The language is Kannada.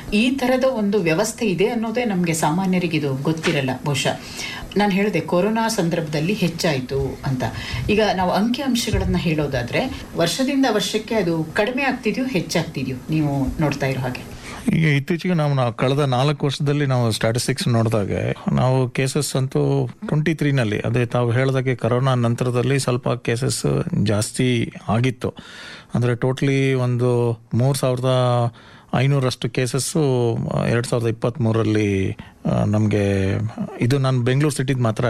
ಈ ಥರದ ಒಂದು ವ್ಯವಸ್ಥೆ ಇದೆ ಅನ್ನೋದೇ ನಮಗೆ ಸಾಮಾನ್ಯರಿಗೆ ಇದು ಗೊತ್ತಿರಲ್ಲ ಬಹುಶಃ ನಾನು ಹೇಳಿದೆ ಕೊರೋನಾ ಸಂದರ್ಭದಲ್ಲಿ ಹೆಚ್ಚಾಯಿತು ಅಂತ ಈಗ ನಾವು ಅಂಕಿ ಅಂಶಗಳನ್ನು ಹೇಳೋದಾದ್ರೆ ವರ್ಷದಿಂದ ವರ್ಷಕ್ಕೆ ಅದು ಕಡಿಮೆ ಆಗ್ತಿದೆಯೋ ಹೆಚ್ಚಾಗ್ತಿದೆಯೋ ನೀವು ನೋಡ್ತಾ ಇರೋ ಹಾಗೆ ಈಗ ಇತ್ತೀಚೆಗೆ ನಾವು ನಾವು ಕಳೆದ ನಾಲ್ಕು ವರ್ಷದಲ್ಲಿ ನಾವು ಸ್ಟ್ಯಾಟಿಸ್ಟಿಕ್ಸ್ ನೋಡಿದಾಗ ನಾವು ಕೇಸಸ್ ಅಂತೂ ಟ್ವೆಂಟಿ ತ್ರೀನಲ್ಲಿ ಅದೇ ತಾವು ಹೇಳಿದಾಗೆ ಕರೋನಾ ನಂತರದಲ್ಲಿ ಸ್ವಲ್ಪ ಕೇಸಸ್ ಜಾಸ್ತಿ ಆಗಿತ್ತು ಅಂದರೆ ಟೋಟ್ಲಿ ಒಂದು ಮೂರು ಸಾವಿರದ ಐನೂರಷ್ಟು ಕೇಸಸ್ಸು ಎರಡು ಸಾವಿರದ ಇಪ್ಪತ್ತ್ಮೂರರಲ್ಲಿ ನಮಗೆ ಇದು ನಾನು ಬೆಂಗಳೂರು ಸಿಟಿದು ಮಾತ್ರ